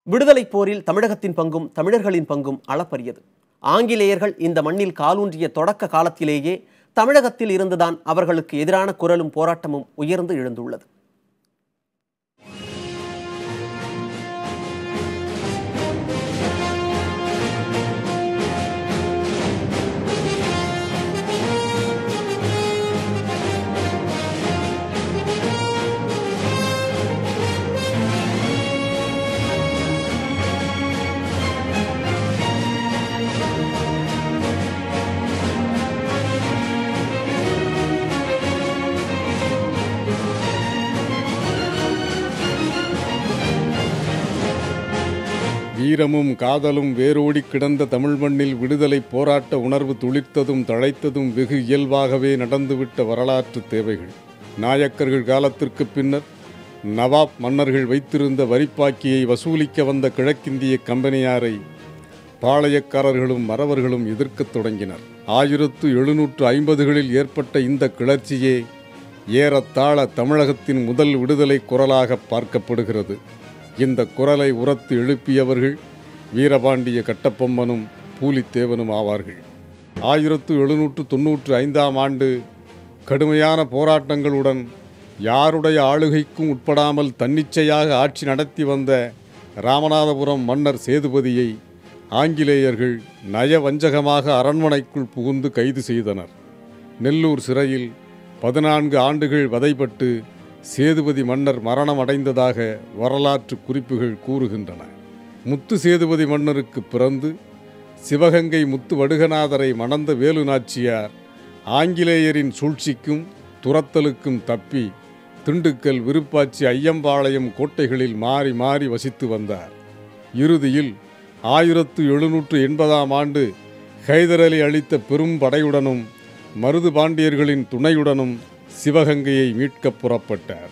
விடுதலைப் போரில் தமிழகத்தின் பங்கும் தமிழர்களின் பங்கும் அளப்பரியது ஆங்கிலேயர்கள் இந்த மண்ணில் காலூன்றிய தொடக்க காலத்திலேயே தமிழகத்தில் இருந்துதான் அவர்களுக்கு எதிரான குரலும் போராட்டமும் உயர்ந்து எழுந்துள்ளது வீரமும் காதலும் வேரோடி கிடந்த தமிழ் மண்ணில் விடுதலை போராட்ட உணர்வு துளிர்த்ததும் தழைத்ததும் வெகு இயல்பாகவே நடந்துவிட்ட வரலாற்று தேவைகள் நாயக்கர்கள் காலத்திற்கு பின்னர் நவாப் மன்னர்கள் வைத்திருந்த வரிப்பாக்கியை வசூலிக்க வந்த கிழக்கிந்திய கம்பெனியாரை பாளையக்காரர்களும் மறவர்களும் எதிர்க்கத் தொடங்கினர் ஆயிரத்து எழுநூற்று ஐம்பதுகளில் ஏற்பட்ட இந்த கிளர்ச்சியே ஏறத்தாழ தமிழகத்தின் முதல் விடுதலை குரலாக பார்க்கப்படுகிறது இந்த குரலை உரத்து எழுப்பியவர்கள் வீரபாண்டிய கட்டபொம்மனும் பூலித்தேவனும் ஆவார்கள் ஆயிரத்து எழுநூற்று தொன்னூற்று ஐந்தாம் ஆண்டு கடுமையான போராட்டங்களுடன் யாருடைய ஆளுகைக்கும் உட்படாமல் தன்னிச்சையாக ஆட்சி நடத்தி வந்த ராமநாதபுரம் மன்னர் சேதுபதியை ஆங்கிலேயர்கள் நயவஞ்சகமாக அரண்மனைக்குள் புகுந்து கைது செய்தனர் நெல்லூர் சிறையில் பதினான்கு ஆண்டுகள் வதைப்பட்டு சேதுபதி மன்னர் மரணம் அடைந்ததாக வரலாற்று குறிப்புகள் கூறுகின்றன முத்து சேதுபதி மன்னருக்கு பிறந்து சிவகங்கை முத்து வடுகநாதரை மணந்த வேலு நாச்சியார் ஆங்கிலேயரின் சூழ்ச்சிக்கும் துரத்தலுக்கும் தப்பி திண்டுக்கல் விருப்பாச்சி ஐயம்பாளையம் கோட்டைகளில் மாறி மாறி வசித்து வந்தார் இறுதியில் ஆயிரத்து எழுநூற்று எண்பதாம் ஆண்டு ஹைதர் அலி அளித்த பெரும் படையுடனும் மருது பாண்டியர்களின் துணையுடனும் சிவகங்கையை மீட்கப் புறப்பட்டார்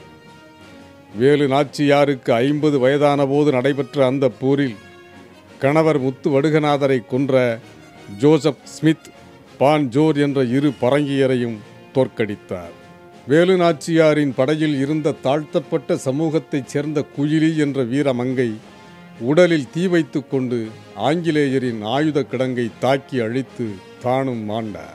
வேலு நாச்சியாருக்கு ஐம்பது வயதான போது நடைபெற்ற அந்த போரில் கணவர் முத்து வடுகநாதரை கொன்ற ஜோசப் ஸ்மித் பான் ஜோர் என்ற இரு பரங்கியரையும் தோற்கடித்தார் வேலு நாச்சியாரின் படையில் இருந்த தாழ்த்தப்பட்ட சமூகத்தைச் சேர்ந்த குயிலி என்ற வீரமங்கை உடலில் தீ வைத்துக் கொண்டு ஆங்கிலேயரின் ஆயுத கிடங்கை தாக்கி அழித்து தானும் மாண்டார்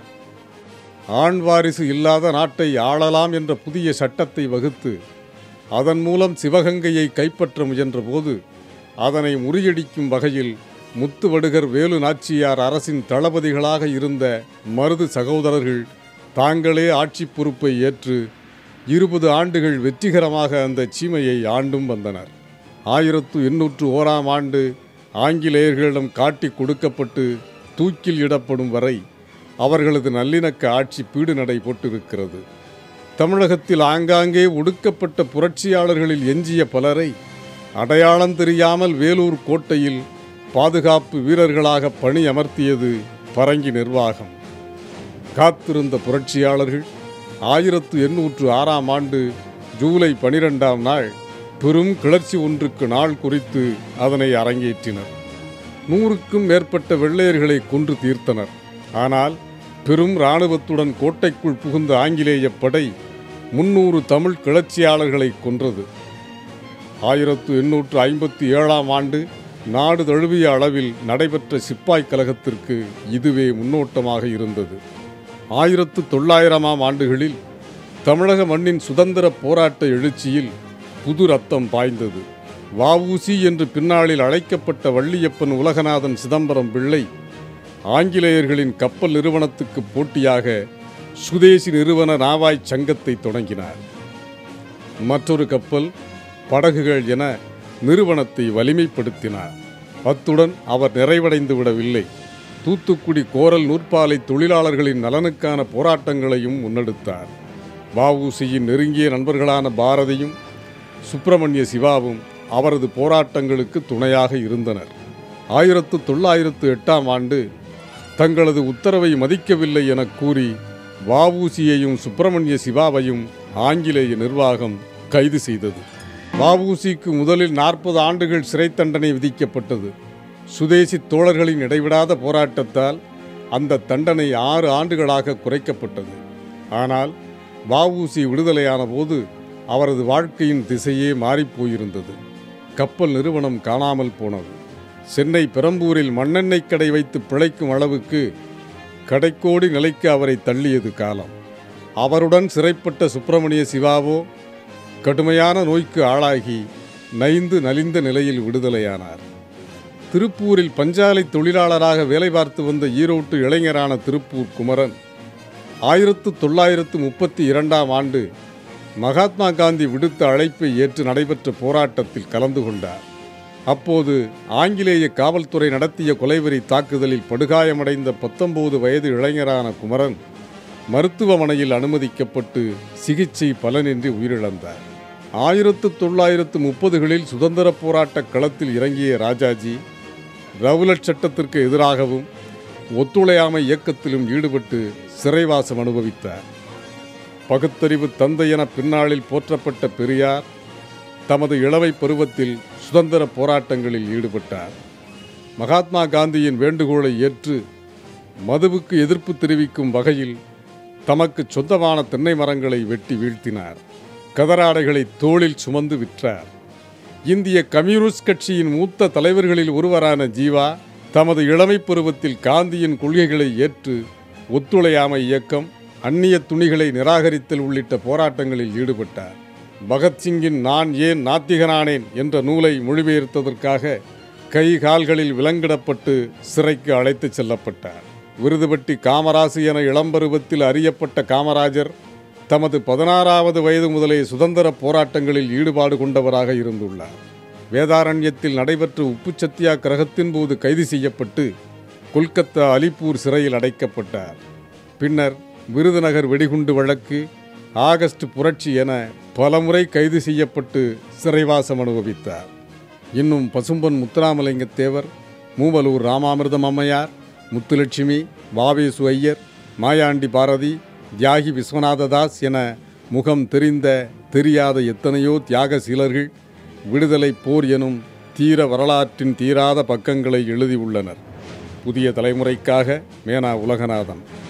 ஆண் வாரிசு இல்லாத நாட்டை ஆளலாம் என்ற புதிய சட்டத்தை வகுத்து அதன் மூலம் சிவகங்கையை கைப்பற்ற முயன்றபோது அதனை முறியடிக்கும் வகையில் முத்துவடுகர் வேலு நாச்சியார் அரசின் தளபதிகளாக இருந்த மருது சகோதரர்கள் தாங்களே ஆட்சி பொறுப்பை ஏற்று இருபது ஆண்டுகள் வெற்றிகரமாக அந்த சீமையை ஆண்டும் வந்தனர் ஆயிரத்து எண்ணூற்று ஓராம் ஆண்டு ஆங்கிலேயர்களிடம் காட்டி கொடுக்கப்பட்டு தூக்கில் இடப்படும் வரை அவர்களது நல்லிணக்க ஆட்சி பீடு நடை போட்டிருக்கிறது தமிழகத்தில் ஆங்காங்கே ஒடுக்கப்பட்ட புரட்சியாளர்களில் எஞ்சிய பலரை அடையாளம் தெரியாமல் வேலூர் கோட்டையில் பாதுகாப்பு வீரர்களாக பணி அமர்த்தியது பரங்கி நிர்வாகம் காத்திருந்த புரட்சியாளர்கள் ஆயிரத்து எண்ணூற்று ஆறாம் ஆண்டு ஜூலை பனிரெண்டாம் நாள் பெரும் கிளர்ச்சி ஒன்றுக்கு நாள் குறித்து அதனை அரங்கேற்றினர் நூறுக்கும் மேற்பட்ட வெள்ளையர்களை கொன்று தீர்த்தனர் ஆனால் பெரும் இராணுவத்துடன் கோட்டைக்குள் புகுந்த ஆங்கிலேய படை முன்னூறு தமிழ் கிளர்ச்சியாளர்களை கொன்றது ஆயிரத்து எண்ணூற்று ஐம்பத்தி ஏழாம் ஆண்டு நாடு தழுவிய அளவில் நடைபெற்ற சிப்பாய் கழகத்திற்கு இதுவே முன்னோட்டமாக இருந்தது ஆயிரத்து தொள்ளாயிரமாம் ஆண்டுகளில் தமிழக மண்ணின் சுதந்திர போராட்ட எழுச்சியில் புது ரத்தம் பாய்ந்தது வஉசி என்று பின்னாளில் அழைக்கப்பட்ட வள்ளியப்பன் உலகநாதன் சிதம்பரம் பிள்ளை ஆங்கிலேயர்களின் கப்பல் நிறுவனத்துக்கு போட்டியாக சுதேசி நிறுவன நாவாய் சங்கத்தை தொடங்கினார் மற்றொரு கப்பல் படகுகள் என நிறுவனத்தை வலிமைப்படுத்தினார் அத்துடன் அவர் நிறைவடைந்து விடவில்லை தூத்துக்குடி கோரல் நூற்பாலை தொழிலாளர்களின் நலனுக்கான போராட்டங்களையும் முன்னெடுத்தார் வஉசியின் நெருங்கிய நண்பர்களான பாரதியும் சுப்பிரமணிய சிவாவும் அவரது போராட்டங்களுக்கு துணையாக இருந்தனர் ஆயிரத்து தொள்ளாயிரத்து எட்டாம் ஆண்டு தங்களது உத்தரவை மதிக்கவில்லை என கூறி வஉசியையும் சுப்பிரமணிய சிவாவையும் ஆங்கிலேய நிர்வாகம் கைது செய்தது வஉசிக்கு முதலில் நாற்பது ஆண்டுகள் சிறை தண்டனை விதிக்கப்பட்டது சுதேசி தோழர்களின் இடைவிடாத போராட்டத்தால் அந்த தண்டனை ஆறு ஆண்டுகளாக குறைக்கப்பட்டது ஆனால் வஉசி விடுதலையான போது அவரது வாழ்க்கையின் திசையே மாறிப்போயிருந்தது கப்பல் நிறுவனம் காணாமல் போனது சென்னை பெரம்பூரில் மண்ணெண்ணெய் கடை வைத்து பிழைக்கும் அளவுக்கு கடைக்கோடி நிலைக்கு அவரை தள்ளியது காலம் அவருடன் சிறைப்பட்ட சுப்பிரமணிய சிவாவோ கடுமையான நோய்க்கு ஆளாகி நைந்து நலிந்த நிலையில் விடுதலையானார் திருப்பூரில் பஞ்சாலை தொழிலாளராக வேலை பார்த்து வந்த ஈரோட்டு இளைஞரான திருப்பூர் குமரன் ஆயிரத்து தொள்ளாயிரத்து முப்பத்தி இரண்டாம் ஆண்டு மகாத்மா காந்தி விடுத்த அழைப்பை ஏற்று நடைபெற்ற போராட்டத்தில் கலந்து கொண்டார் அப்போது ஆங்கிலேய காவல்துறை நடத்திய கொலைவெறி தாக்குதலில் படுகாயமடைந்த பத்தொன்பது வயது இளைஞரான குமரன் மருத்துவமனையில் அனுமதிக்கப்பட்டு சிகிச்சை பலனின்றி உயிரிழந்தார் ஆயிரத்து தொள்ளாயிரத்து முப்பதுகளில் சுதந்திர போராட்ட களத்தில் இறங்கிய ராஜாஜி ரவுலட் சட்டத்திற்கு எதிராகவும் ஒத்துழையாமை இயக்கத்திலும் ஈடுபட்டு சிறைவாசம் அனுபவித்தார் பகுத்தறிவு தந்தை என பின்னாளில் போற்றப்பட்ட பெரியார் தமது இளமை பருவத்தில் சுதந்திர போராட்டங்களில் ஈடுபட்டார் மகாத்மா காந்தியின் வேண்டுகோளை ஏற்று மதுவுக்கு எதிர்ப்பு தெரிவிக்கும் வகையில் தமக்கு சொந்தமான தென்னை மரங்களை வெட்டி வீழ்த்தினார் கதராடைகளை தோளில் சுமந்து விற்றார் இந்திய கம்யூனிஸ்ட் கட்சியின் மூத்த தலைவர்களில் ஒருவரான ஜீவா தமது இளமை பருவத்தில் காந்தியின் கொள்கைகளை ஏற்று ஒத்துழையாமை இயக்கம் அந்நிய துணிகளை நிராகரித்தல் உள்ளிட்ட போராட்டங்களில் ஈடுபட்டார் பகத்சிங்கின் நான் ஏன் நாத்திகனானேன் என்ற நூலை மொழிபெயர்த்ததற்காக கை கால்களில் விலங்கிடப்பட்டு சிறைக்கு அழைத்துச் செல்லப்பட்டார் விருதுபட்டி காமராசு என இளம்பருவத்தில் அறியப்பட்ட காமராஜர் தமது பதினாறாவது வயது முதலே சுதந்திர போராட்டங்களில் ஈடுபாடு கொண்டவராக இருந்துள்ளார் வேதாரண்யத்தில் நடைபெற்ற உப்பு சத்தியாகிரகத்தின் போது கைது செய்யப்பட்டு கொல்கத்தா அலிப்பூர் சிறையில் அடைக்கப்பட்டார் பின்னர் விருதுநகர் வெடிகுண்டு வழக்கு ஆகஸ்ட் புரட்சி என பலமுறை கைது செய்யப்பட்டு சிறைவாசம் அனுபவித்தார் இன்னும் பசும்பொன் முத்துராமலிங்கத்தேவர் மூவலூர் ராமாமிர்தம் அம்மையார் முத்துலட்சுமி வாவேசு ஐயர் மாயாண்டி பாரதி தியாகி விஸ்வநாததாஸ் என முகம் தெரிந்த தெரியாத எத்தனையோ தியாகசீலர்கள் விடுதலை போர் எனும் தீர வரலாற்றின் தீராத பக்கங்களை எழுதியுள்ளனர் புதிய தலைமுறைக்காக மேனா உலகநாதன்